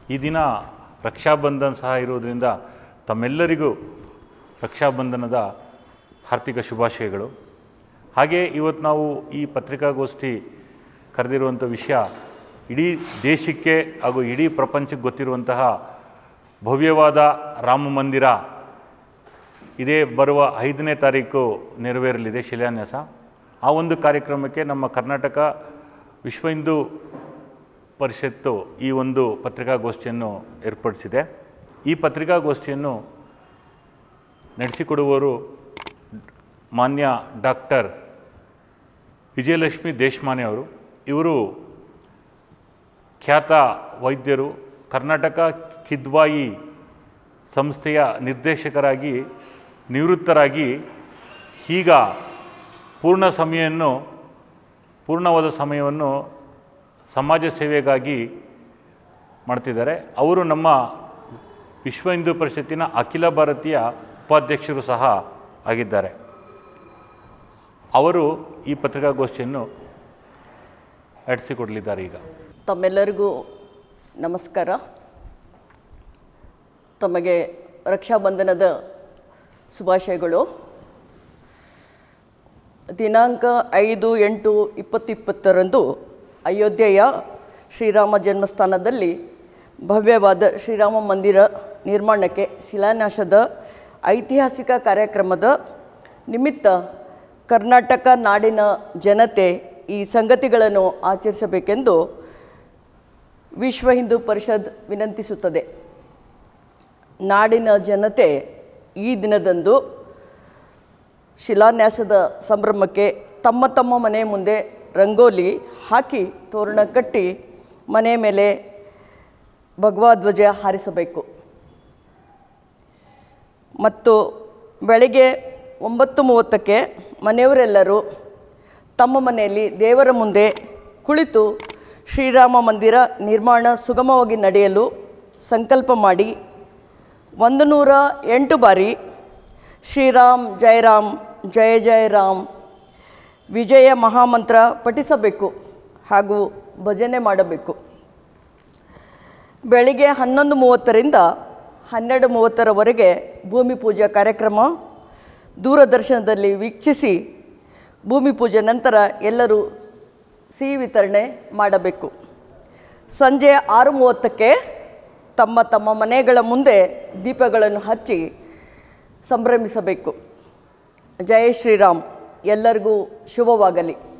ಈ ದಿನ ರಕ್ಷಾಬಂಧನ್ ಸಹ ಇರುವುದರಿಂದ ತಮ್ಮೆಲ್ಲರಿಗೂ ರಕ್ಷಾಬಂಧನದ ಹಾರ್ದಿಕ ಶುಭಾಶಯಗಳು ಹಾಗೆ ಇವತ್ತು ನಾವು ಈ ಪತ್ರಿಕಾಗೋಷ್ಠಿ ಕರೆದಿರುವಂಥ ವಿಷಯ ಇಡೀ ದೇಶಕ್ಕೆ ಹಾಗೂ ಇಡೀ ಪ್ರಪಂಚಕ್ಕೆ ಗೊತ್ತಿರುವಂತಹ ಭವ್ಯವಾದ ರಾಮ ಮಂದಿರ ಇದೇ ಬರುವ ಐದನೇ ತಾರೀಕು ನೆರವೇರಲಿದೆ ಶಿಲಾನ್ಯಾಸ ಆ ಒಂದು ಕಾರ್ಯಕ್ರಮಕ್ಕೆ ನಮ್ಮ ಕರ್ನಾಟಕ ವಿಶ್ವ ಹಿಂದೂ ಪರಿಷತ್ತು ಈ ಒಂದು ಪತ್ರಿಕಾಗೋಷ್ಠಿಯನ್ನು ಏರ್ಪಡಿಸಿದೆ ಈ ಪತ್ರಿಕಾಗೋಷ್ಠಿಯನ್ನು ನಡೆಸಿಕೊಡುವವರು ಮಾನ್ಯ ಡಾಕ್ಟರ್ ವಿಜಯಲಕ್ಷ್ಮಿ ದೇಶಮಾನೆ ಅವರು ಇವರು ಖ್ಯಾತ ವೈದ್ಯರು ಕರ್ನಾಟಕ ಕಿದ್ವಾಯಿ ಸಂಸ್ಥೆಯ ನಿರ್ದೇಶಕರಾಗಿ ನಿವೃತ್ತರಾಗಿ ಈಗ ಪೂರ್ಣ ಸಮಯನ್ನು ಪೂರ್ಣವಾದ ಸಮಯವನ್ನು ಸಮಾಜ ಸೇವೆಗಾಗಿ ಮಾಡ್ತಿದ್ದಾರೆ ಅವರು ನಮ್ಮ ವಿಶ್ವ ಹಿಂದೂ ಪರಿಷತ್ತಿನ ಅಖಿಲ ಭಾರತೀಯ ಉಪಾಧ್ಯಕ್ಷರು ಸಹ ಆಗಿದ್ದಾರೆ ಅವರು ಈ ಪತ್ರಿಕಾಗೋಷ್ಠಿಯನ್ನು ನಡೆಸಿಕೊಡಲಿದ್ದಾರೆ ಈಗ ತಮ್ಮೆಲ್ಲರಿಗೂ ನಮಸ್ಕಾರ ತಮಗೆ ರಕ್ಷಾಬಂಧನದ ಶುಭಾಶಯಗಳು ದಿನಾಂಕ ಐದು ಎಂಟು ಇಪ್ಪತ್ತು ಇಪ್ಪತ್ತರಂದು ಅಯೋಧ್ಯೆಯ ಶ್ರೀರಾಮ ಜನ್ಮಸ್ಥಾನದಲ್ಲಿ ಭವ್ಯವಾದ ಶ್ರೀರಾಮ ಮಂದಿರ ನಿರ್ಮಾಣಕ್ಕೆ ಶಿಲಾನ್ಯಾಸದ ಐತಿಹಾಸಿಕ ಕಾರ್ಯಕ್ರಮದ ನಿಮಿತ್ತ ಕರ್ನಾಟಕ ನಾಡಿನ ಜನತೆ ಈ ಸಂಗತಿಗಳನ್ನು ಆಚರಿಸಬೇಕೆಂದು ವಿಶ್ವ ಹಿಂದೂ ಪರಿಷತ್ ವಿನಂತಿಸುತ್ತದೆ ನಾಡಿನ ಜನತೆ ಈ ದಿನದಂದು ಶಿಲಾನ್ಯಾಸದ ಸಂಭ್ರಮಕ್ಕೆ ತಮ್ಮ ತಮ್ಮ ಮನೆ ಮುಂದೆ ರಂಗೋಲಿ ಹಾಕಿ ತೋರಣ ಕಟ್ಟಿ ಮನೆ ಮೇಲೆ ಭಗವಧ್ವಜ ಹಾರಿಸಬೇಕು ಮತ್ತು ಬೆಳಗ್ಗೆ ಒಂಬತ್ತು ಮೂವತ್ತಕ್ಕೆ ಮನೆಯವರೆಲ್ಲರೂ ತಮ್ಮ ಮನೆಯಲ್ಲಿ ದೇವರ ಮುಂದೆ ಕುಳಿತು ಶ್ರೀರಾಮ ಮಂದಿರ ನಿರ್ಮಾಣ ಸುಗಮವಾಗಿ ನಡೆಯಲು ಸಂಕಲ್ಪ ಮಾಡಿ ಒಂದು ನೂರ ಎಂಟು ಬಾರಿ ಶ್ರೀರಾಮ್ ಜಯ ರಾಮ್ ಜಯ ಜಯ ರಾಮ್ ವಿಜಯ ಮಹಾಮಂತ್ರ ಪಠಿಸಬೇಕು ಹಾಗೂ ಭಜನೆ ಮಾಡಬೇಕು ಬೆಳಿಗ್ಗೆ ಹನ್ನೊಂದು ಮೂವತ್ತರಿಂದ ಹನ್ನೆರಡು ಮೂವತ್ತರವರೆಗೆ ಭೂಮಿ ಪೂಜಾ ಕಾರ್ಯಕ್ರಮ ದೂರದರ್ಶನದಲ್ಲಿ ವೀಕ್ಷಿಸಿ ಭೂಮಿ ಪೂಜೆ ನಂತರ ಎಲ್ಲರೂ ಸಿಹಿ ವಿತರಣೆ ಮಾಡಬೇಕು ಸಂಜೆ ಆರು ಮೂವತ್ತಕ್ಕೆ ತಮ್ಮ ತಮ್ಮ ಮನೆಗಳ ಮುಂದೆ ದೀಪಗಳನ್ನು ಹಚ್ಚಿ ಸಂಭ್ರಮಿಸಬೇಕು ಜಯ ಶ್ರೀರಾಮ್ ಎಲ್ಲರಿಗೂ ಶುಭವಾಗಲಿ